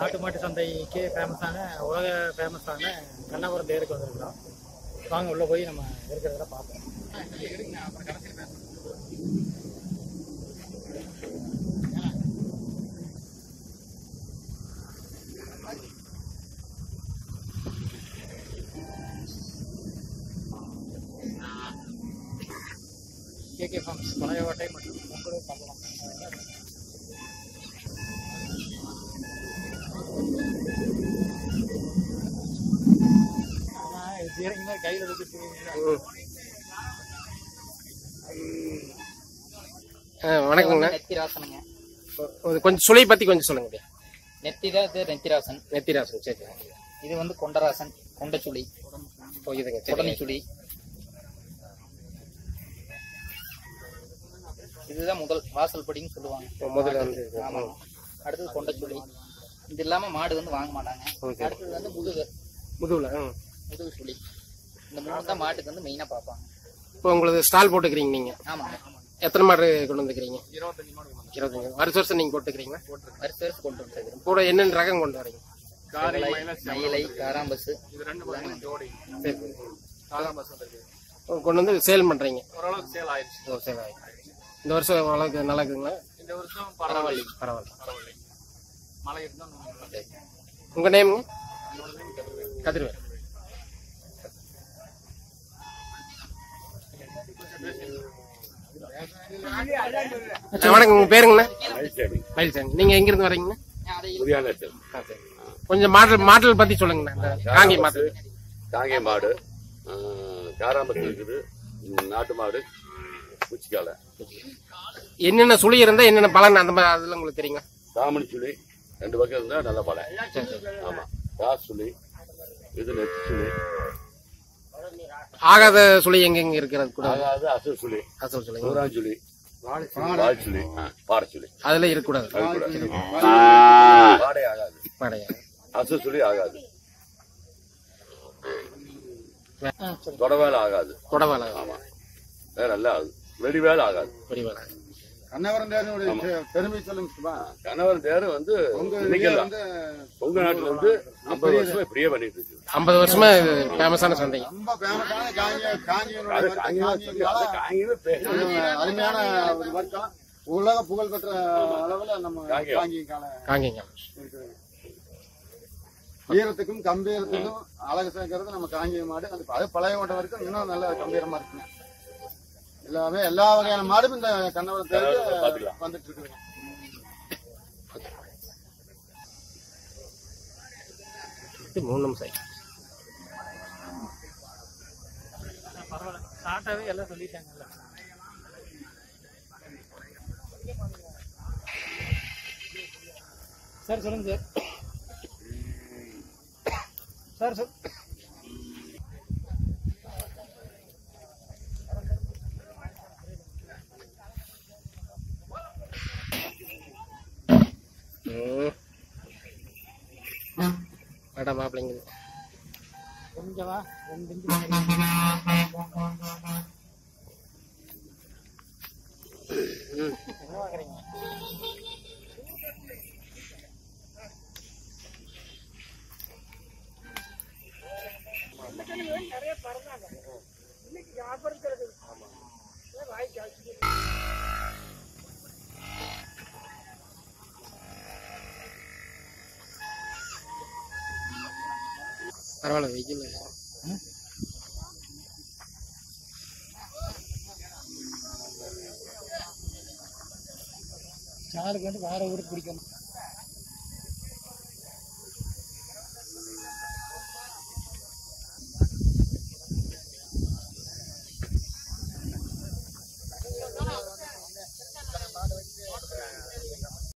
நாட்டு மாட்டு சந்தைக்கு ஃபேமஸான உலக ஃபேமஸான கண்ணபுரம் தேருக்கு வந்திருக்கிறோம் வாங்க உள்ள போய் நம்ம இருக்கிறத பார்ப்போம் கேகே ஃபார்ம்ஸ் பழையவாட்டை மற்றும் மும்புரை பார்க்கலாம் ஆனா, இது இறங்கினா கையில வச்சுட்டு ஆ, வணக்கங்கண்ணா நெத்திராசனுங்க ஒரு கொஞ்சம் சுளை பத்தி கொஞ்சம் சொல்லுங்க அப்படியே. நெத்தி தான் இது நெத்திராசன் நெத்திராசன் சரி சரி இது வந்து கொண்டராசன் கொண்டச்சுளி ஓகேதுங்க சரி உடனிச்சுளி இதுதான் முதல் வாசல் படின்னு சொல்லுவாங்க இப்போ முதல்ல வந்து இது. ஆமா அடுத்தது கொண்டச்சுளி இது இல்லாம மாடு வந்து வாங்க மாட்டாங்க Okay. அடுத்தது வந்து முதுகு முதுகுல ம். முதுகு சுளி இந்த மூணு தான் மாட்டுக்கு வந்து மெயினா பார்ப்பாங்க இப்போ உங்களுக்கு ஸ்டால் போட்டுக்கிறீங்க நீங்க ஆமா எத்தனை மாடு கொண்டு வந்துக்கிறீங்க இருபத்தஞ்சு வருஷம் வருஷம் நீங்க போட்டுக்கிறீங்களா வருஷ வருஷம் கொண்டு வந்துருக்கிறோம் கூட என்னென்ன ரகம் கொண்டு வரீங்க மயிலை காராம்பஸ் சரி சரி ஓ, கொண்டு வந்து சேல் பண்றீங்க ஓரளவுக்கு சேல் ஆயிடுச்சு ஓ சேல் ஆகிடும் இந்த வருஷம் ஓரளவுக்கு நல்லா இருக்குங்களா இந்த வருஷம் பரவாயில்ல பரவாயில்ல பரவாயில்ல மழை இருந்தா உங்க நேம் கதிர்வேல் அஹ் வணக்கம் உங்க பேருங்கண்ணா மயில்சாமி நீங்க எங்க இருந்து வரீங்கண்ணா ஆ, சரி. கொஞ்சம் மாடல் மாடல் பத்தி சொல்லுங்கண்ணா இந்த காங்கி மாடல் காங்கேய மாடு காராம்பத்து இருக்குது ம், நாட்டு மாடு குச்சிக்காலை என்னென்ன சுழி இருந்தா என்னென்ன பலன் அந்த மாதிரி அதெல்லாம் உங்களுக்கு தெரியுங்க தாமணி சுழி ரெண்டு பக்கம் இருந்தா நல்ல பழம் சரி சரி ஆமா காசு சுழி இது நெத்தி சுழி ஆகாத சுழி எங்கெங்க இருக்கிறது கூட ஆகாது அசல் சுழி அசல் சுழி நூறாம் சுழி வால் சுழி பாறை சுழி அதுல இருக்கக்கூடாது அது கூட பாடை ஆகாது படைய அசல் சுழி ஆகாது தொடவேலை ஆகாது கொடவால ஆமா வேற எல்லாம் ஆகுது வெடி வேலை ஆகாது பெரியவால கண்ணவரம் தேவனுடைய பெருமை சொல்லுங்க சுபா கணவர் தேர் வந்து உங்க இன்னைக்கு இதுல இல்ல. வந்து உங்க நாட்டுல வந்து ஐம்பது வருஷமா இப்படியே பண்ணிட்டு இருக்கு ஐம்பது வருஷமா இது ஃபேமஸான சந்தைங்க ரொம்ப ஃபேமஸான காஞ்சி அது காஞ்சியினுடைய காங்கிரஸ் காஞ்சியினால அது காங்கிரஸ் பேர் அருமையான ஒரு வர்க்கம் உலக புகழ் பெற்ற அளவுல நம்ம காங்கேயம். காங்கி கால காங்கிங்க இருக்குது வீரத்துக்கும் கம்பீரத்துக்கும் அழகு சேர்க்கறது நம்ம காங்கேய மாடு அது அது பழைய ஓட்ட வரைக்கும் இன்னும் நல்ல கம்பீரமா இருக்கும் எல்லாமே எல்லா வகையான மாடும் இந்த கண்ணவரம் தேர்வு பாத்துக்கலாம். வந்துட்டு இருக்குதுங்க இது மூணு நிமிஷம் பரவாயில்ல ஷார்ட்டாவே எல்லாம் சொல்லிட்டாங்கல்ல சார் சொல்லுங்க சார் சார் சொல் மேடம் மாப்பிள்ளைங்க கொஞ்சமா ரெண்டு இன்ச்சு என்ன வாங்குறீங்க பரவாயில்ல வெயில் சாருக்கு வந்து வேற ஊருக்கு பிடிக்கும்